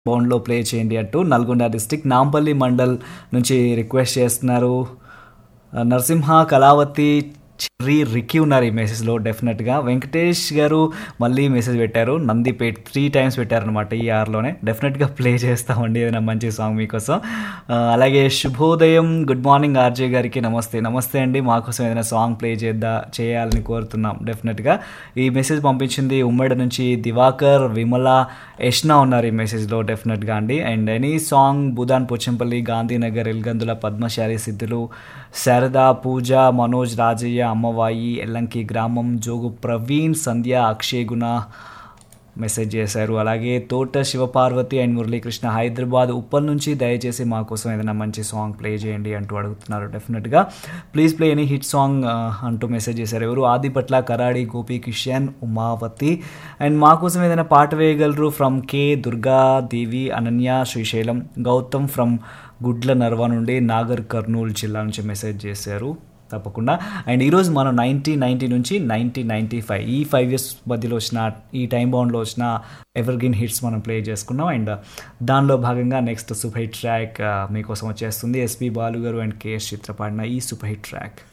బౌండ్లో play చేయండి అంటూ Nalgonda district Nampally mandal నుంచి రిక్వెస్ట్ చేస్తున్నారు ఆ, నరసింహ కళావతి చెర్రీ రిక్కి ఉన్నారు ఈ మెసేజ్లో డెఫినెట్గా వెంకటేష్ గారు మళ్ళీ మెసేజ్ పెట్టారు నందిపేట్ త్రీ టైమ్స్ పెట్టారనమాట ఈ ఆర్లోనే డెఫినెట్గా ప్లే చేస్తామండి ఏదైనా మంచి సాంగ్ మీకోసం ఆ, అలాగే శుభోదయం గుడ్ మార్నింగ్ ఆర్జే గారికి నమస్తే నమస్తే అండి మాకోసం ఏదైనా సాంగ్ ప్లే చేద్దా చేయాలని కోరుతున్నాం డెఫినెట్గా ఈ మెసేజ్ పంపించింది ఉమ్మడి నుంచి దివాకర్ విమల యష్నా ఉన్నారు ఈ మెసేజ్లో డెఫినెట్గా అండి and any song Budhan Pochampalli Gandhinagar Elgandula Padmashali Siddhulu Sharada పూజ మనోజ్ రాజయ్య అమ్మవాయి ఎల్లంకి గ్రామం జోగు ప్రవీణ్ సంధ్య అక్షయ్ గుణ మెసేజ్ చేశారు అలాగే తోట శివపార్వతి అండ్ మురళీకృష్ణ హైదరాబాద్ ఉప్పల్ నుంచి దయచేసి మా కోసం ఏదైనా మంచి సాంగ్ ప్లే చేయండి అంటూ అడుగుతున్నారు డెఫినెట్గా please play any hit song అంటూ మెసేజ్ చేశారు ఎవరు ఆదిపట్ల కరాడి గోపి కిషన్ ఉమావతి అండ్ మా కోసం ఏదైనా పాట వేయగలరు from K Durga Devi Ananya Srisailam Gautam from Gudla Narva నుండి నాగర్ కర్నూలు జిల్లా నుంచి మెసేజ్ చేశారు తప్పకుండా అండ్ ఈరోజు మనం నైన్టీన్ నైంటీ నుంచి నైన్టీన్ నైంటీ ఫైవ్ ఈ ఫైవ్ ఇయర్స్ మధ్యలో వచ్చిన ఈ టైం బౌండ్లో వచ్చిన ఎవర్ గ్రీన్ హిట్స్ మనం ప్లే చేసుకున్నాం అండ్ దానిలో భాగంగా నెక్స్ట్ సూపర్ హిట్ ట్రాక్ మీకోసం వచ్చేస్తుంది ఎస్పి బాలు గారు అండ్ కేఎస్ చిత్ర పాడిన ఈ సూపర్ హిట్ ట్రాక్